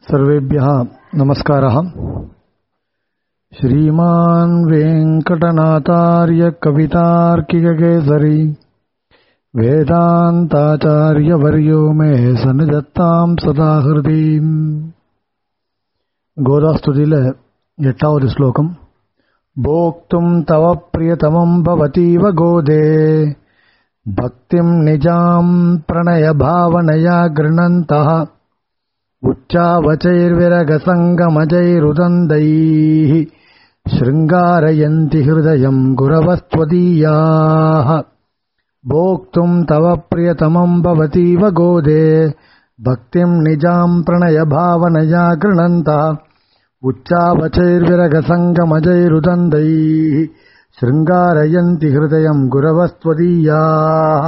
सर्वेभ्यः नमस्कारः श्रीमान् वेङ्कटनाथार्य कवितार्किककेसरी वेदान्ताचार्यवर्यो मे सन्निधत्ताम् सदा हृदीम् கோதாஸ்துதியில எட்டாவது ஸ்லோகம் போக்தும் தவ பிரியதமம் பவதீவ கோதே பக்திம் நிஜாம் பிரணய பாவனையா கிருணந்தः उच्चावचैर्विरगसङ्गमजैरुदन्दैः शृङ्गारयन्ति हृदयम् गुरवस्त्वदीयाः भोक्तुम् तव प्रियतमम् भवतीव गोदे भक्तिम् निजाम् प्रणयभावनया गृणन्तः उच्चावचैर्विरगसङ्गमजैरुदन्दैः शृङ्गारयन्ति हृदयम् गुरवस्त्वदीयाः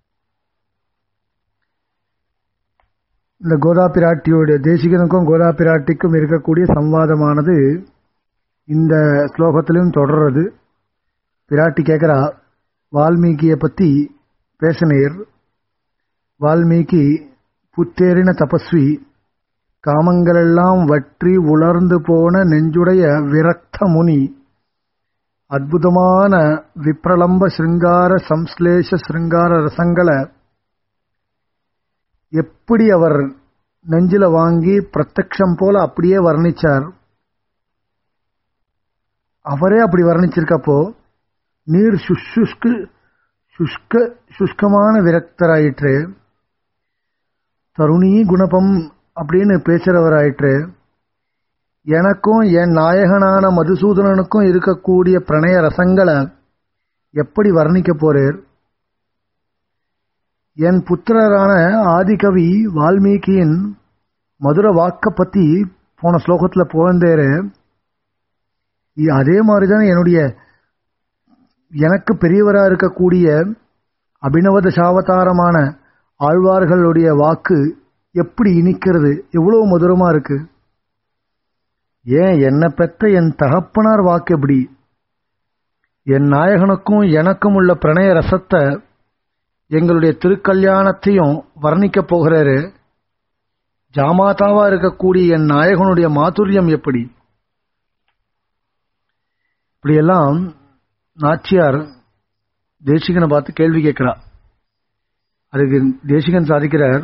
இந்த கோதா பிராட்டியோட தேசிகனுக்கும் கோதா பிராட்டிக்கும் இருக்கக்கூடிய சம்வாதமானது இந்த ஸ்லோகத்திலும் தொடர்றது பிராட்டி கேட்கிறா வால்மீகியை பத்தி பேசினீர் வால்மீகி புத்தேறின தபஸ்வி காமங்களெல்லாம் வற்றி உலர்ந்து போன நெஞ்சுடைய விரக்த முனி அற்புதமான விப்ரலம்ப சிருங்கார சம்ஸ்லேஷ சிருங்கார ரசங்களை எப்படி அவர் நெஞ்சில வாங்கி பிரத்யக்ஷம் போல அப்படியே வர்ணிச்சார் அவரே அப்படி வர்ணிச்சிருக்கப்போ நீர் சுஷ்கு சுஷ்க சுஷ்கமான விரக்தராயிற்று தருணி குணபம் அப்படின்னு பேசுறவராயிற்று எனக்கும் என் நாயகனான மதுசூதனனுக்கும் இருக்கக்கூடிய பிரணய ரசங்களை எப்படி வர்ணிக்க போறேர் என் புத்திரரான ஆதிகவி வால்மீகியின் மதுர வாக்க பத்தி போன ஸ்லோகத்துல புகழ்ந்தேரு அதே மாதிரிதான் என்னுடைய எனக்கு பெரியவரா இருக்கக்கூடிய அபினவத சாவதாரமான ஆழ்வார்களுடைய வாக்கு எப்படி இனிக்கிறது எவ்வளவு மதுரமா இருக்கு ஏன் என்ன பெத்த என் தகப்பனார் வாக்கு எப்படி என் நாயகனுக்கும் எனக்கும் உள்ள பிரணய ரசத்தை எங்களுடைய திருக்கல்யாணத்தையும் வர்ணிக்க போகிறாரு ஜாமாதாவா இருக்கக்கூடிய என் நாயகனுடைய மாதுரியம் எப்படி இப்படியெல்லாம் நாச்சியார் தேசிகனை பார்த்து கேள்வி கேட்கிறார் அதுக்கு தேசிகன் சாதிக்கிறார்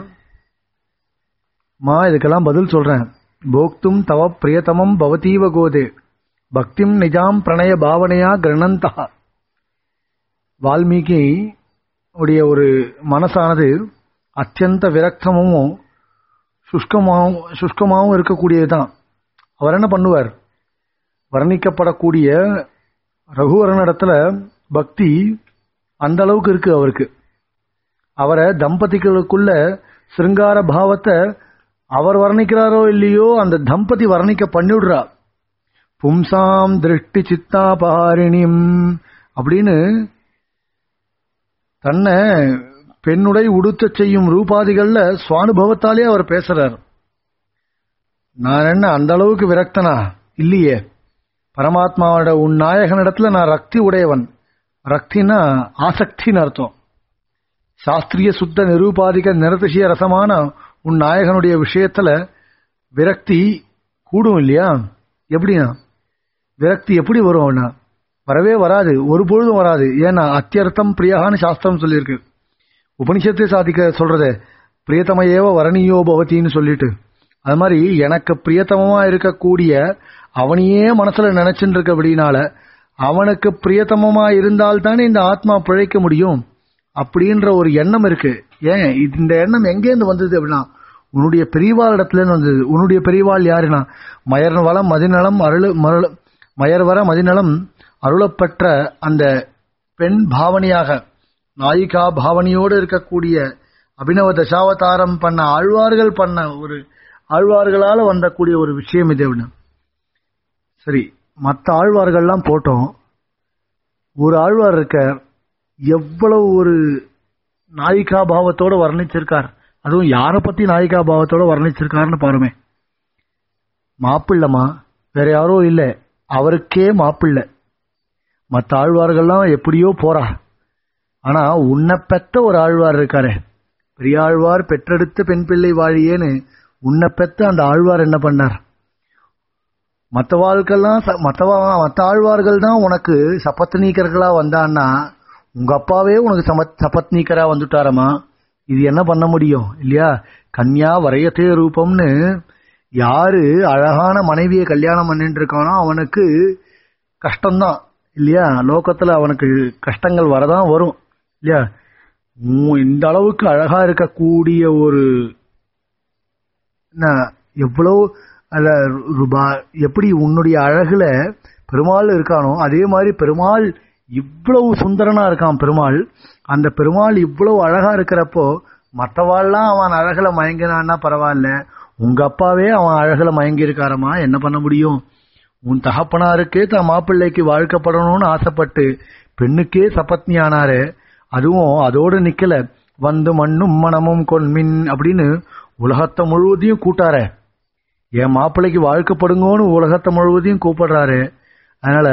மா இதுக்கெல்லாம் பதில் சொல்றேன் போக்தும் தவ பிரியதமம் பவதீவ கோதே பக்திம் நிஜாம் பிரணய பாவனையா கிரணந்தா வால்மீகி உடைய ஒரு மனசானது அத்தியந்த விரக்தமும் சுஷ்கமாகவும் சுஷ்கமாகவும் இருக்கக்கூடியதுதான் அவர் என்ன பண்ணுவார் வர்ணிக்கப்படக்கூடிய ரகுவரனிடத்துல பக்தி அந்த அளவுக்கு இருக்கு அவருக்கு அவரை தம்பதிகளுக்குள்ள சிருங்கார பாவத்தை அவர் வர்ணிக்கிறாரோ இல்லையோ அந்த தம்பதி வர்ணிக்க பண்ணிவிடுறா பும்சாம் திருஷ்டி சித்தாபாரிணிம் அப்படின்னு தன்னை பெண்ணுடை உடுத்த செய்யும் ரூபாதிகள்ல சுவானுபவத்தாலே அவர் பேசுறார் நான் என்ன அந்த அளவுக்கு விரக்தனா இல்லையே பரமாத்மாவோட உன் நாயகனிடத்துல நான் ரக்தி உடையவன் ரக்தினா ஆசக்தின்னு அர்த்தம் சாஸ்திரிய சுத்த நிரூபாதிக நிரதிசிய ரசமான உன் நாயகனுடைய விஷயத்துல விரக்தி கூடும் இல்லையா எப்படின்னா விரக்தி எப்படி வரும்னா வரவே வராது ஒரு பொழுதும் வராது ஏன்னா அத்தியர்த்தம் பிரியான்னு சாஸ்திரம் சொல்லியிருக்கு உபனிஷத்தை சாதிக்க சொல்றது பிரியத்தமையேவ வரணீயோ பவத்தின்னு சொல்லிட்டு அது மாதிரி எனக்கு பிரியத்தமமா இருக்கக்கூடிய அவனையே மனசுல நினைச்சுட்டு இருக்க அப்படின்னால அவனுக்கு பிரியத்தமமா இருந்தால் தானே இந்த ஆத்மா பிழைக்க முடியும் அப்படின்ற ஒரு எண்ணம் இருக்கு ஏன் இந்த எண்ணம் எங்கேருந்து வந்தது அப்படின்னா உன்னுடைய பெரியவாள் இடத்துல இருந்து வந்தது உன்னுடைய பெரியவாள் யாருன்னா மயர் வளம் மதிநலம் அருள் மருள் மயர் வர மதிநலம் அருளப்பெற்ற அந்த பெண் பாவனையாக நாயிகா பாவனையோடு இருக்கக்கூடிய அபினவ தசாவதாரம் பண்ண ஆழ்வார்கள் பண்ண ஒரு ஆழ்வார்களால வந்தக்கூடிய ஒரு விஷயம் இது சரி மற்ற ஆழ்வார்கள்லாம் போட்டோம் ஒரு ஆழ்வார் இருக்க எவ்வளவு ஒரு நாயிகா பாவத்தோட வர்ணிச்சிருக்கார் அதுவும் யாரை பத்தி நாயிகா பாவத்தோட வர்ணிச்சிருக்காருன்னு பாருமே மாப்பிள்ளமா வேற யாரோ இல்ல அவருக்கே மாப்பிள்ள மற்ற ஆழ்வார்கள்லாம் எப்படியோ போறா ஆனா உன்னை பெத்த ஒரு ஆழ்வார் இருக்காரு பெரியாழ்வார் பெற்றெடுத்த பெண் பிள்ளை வாழியேன்னு உன்னை பெத்த அந்த ஆழ்வார் என்ன பண்ணார் மற்றவாளுக்கெல்லாம் ச- மத்தவா மற்ற ஆழ்வார்கள் தான் உனக்கு சப்பத்னீக்கர்களா வந்தான்னா உங்க அப்பாவே உனக்கு சமத் சப்பத்னீக்கரா வந்துட்டாரமா இது என்ன பண்ண முடியும் இல்லையா கன்யா வரையத்தே ரூபம்னு யாரு அழகான மனைவியை கல்யாணம் பண்ணிட்டு இருக்கானோ அவனுக்கு கஷ்டம்தான் இல்லையா லோகத்துல அவனுக்கு கஷ்டங்கள் வரதான் வரும் இல்லையா உம் இந்த அளவுக்கு அழகா இருக்கக்கூடிய ஒரு என்ன, எவ்வளவு அத ரூபா எப்படி உன்னுடைய அழகுல பெருமாள் இருக்கானோ அதே மாதிரி பெருமாள் இவ்வளவு சுந்தரனா இருக்கான் பெருமாள் அந்த பெருமாள் இவ்வளவு அழகா இருக்கிறப்போ மற்றவாள்லாம் அவன் அழகுல மயங்கினான்னா பரவாயில்ல உங்க அப்பாவே அவன் அழகுல மயங்கி இருக்காரமா என்ன பண்ண முடியும் உன் தகப்பனாருக்கே தன் மாப்பிள்ளைக்கு வாழ்க்கப்படணும்னு ஆசைப்பட்டு பெண்ணுக்கே சபத்னி ஆனாரு அதுவும் அதோடு நிக்கல வந்து மண்ணும் மனமும் கொன்மின் அப்படின்னு உலகத்தை முழுவதையும் கூட்டாரே என் மாப்பிள்ளைக்கு வாழ்க்கப்படுங்கன்னு உலகத்தை முழுவதையும் கூப்பிடுறாரு அதனால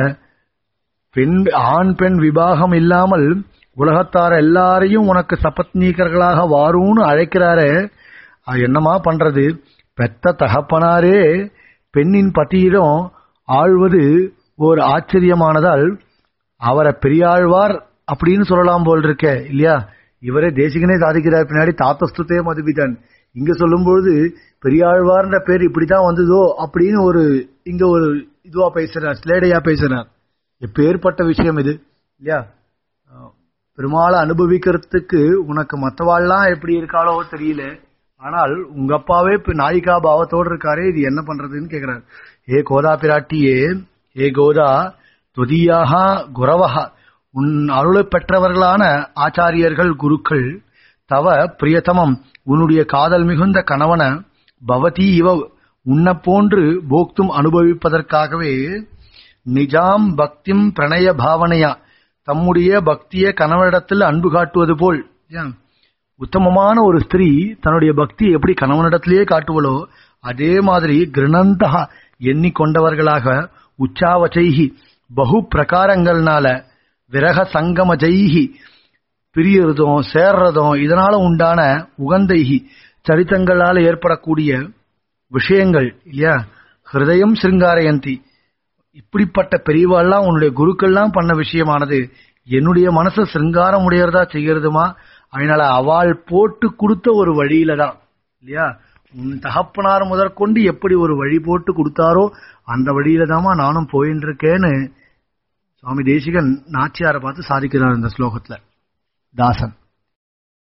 பெண் ஆண் பெண் விபாகம் இல்லாமல் உலகத்தார் எல்லாரையும் உனக்கு சபத்னீக்கர்களாக வாரும்னு அழைக்கிறாரு அது என்னமா பண்றது பெத்த தகப்பனாரே பெண்ணின் பத்தியிடம் ஆழ்வது ஒரு ஆச்சரியமானதால் அவரை பெரியாழ்வார் அப்படின்னு சொல்லலாம் போல் இருக்க இல்லையா இவரே தேசிகனே சாதிக்கிறார் பின்னாடி தாத்தஸ்துதே மதுபிதன் இங்க சொல்லும்பொழுது பெரியாழ்வார்ன்ற பேர் இப்படித்தான் வந்ததோ அப்படின்னு ஒரு இங்க ஒரு இதுவா பேசுறார் ஸ்லேடையா பேசுறார் எப்பேற்பட்ட விஷயம் இது இல்லையா அஹ் பெருமாளை அனுபவிக்கிறதுக்கு உனக்கு மத்தவாள்லாம் எப்படி இருக்காளோ தெரியல ஆனால் உங்க அப்பாவே இப்ப நாயிகா பாவத்தோடு இருக்காரே இது என்ன பண்றதுன்னு கேக்குறாரு ஏ கோதா பிராட்டியே ஏ கோதா துதியாக குரவஹா உன் அருளை பெற்றவர்களான ஆச்சாரியர்கள் குருக்கள் தவ பிரியதமம் உன்னுடைய காதல் மிகுந்த கணவன பவதி இவ உன்னை போன்று போக்தும் அனுபவிப்பதற்காகவே நிஜாம் பக்திம் பிரணய பாவனையா தம்முடைய பக்திய கணவனிடத்தில் அன்பு காட்டுவது போல் ஏன்? உத்தமமான ஒரு ஸ்திரீ தன்னுடைய பக்தி எப்படி கணவனிடத்திலேயே காட்டுவளோ அதே மாதிரி கிருணந்தா எண்ணிக்கொண்டவர்களாக உச்சாவச்சைகி பகு பிரகாரங்கள்னால விரக சங்கம ஜெய்கி பிரியறதும் சேர்றதும் இதனால உண்டான உகந்தைகி சரித்தங்களால ஏற்படக்கூடிய விஷயங்கள் இல்லையா ஹிருதயம் சிருங்காரயந்தி இப்படிப்பட்ட பெரியவாள்லாம் உன்னுடைய குருக்கள்லாம் பண்ண விஷயமானது என்னுடைய மனசை சிருங்காரம் உடையறதா செய்யறதுமா அதனால அவள் போட்டு கொடுத்த ஒரு வழியில தான் இல்லையா உன் தகப்பனார் முதற்கொண்டு எப்படி ஒரு வழி போட்டு கொடுத்தாரோ அந்த வழியில தாமா நானும் போயின்னு இருக்கேன்னு சுவாமி தேசிகன் நாச்சியாரை பார்த்து சாதிக்கிறார் இந்த ஸ்லோகத்துல தாசன்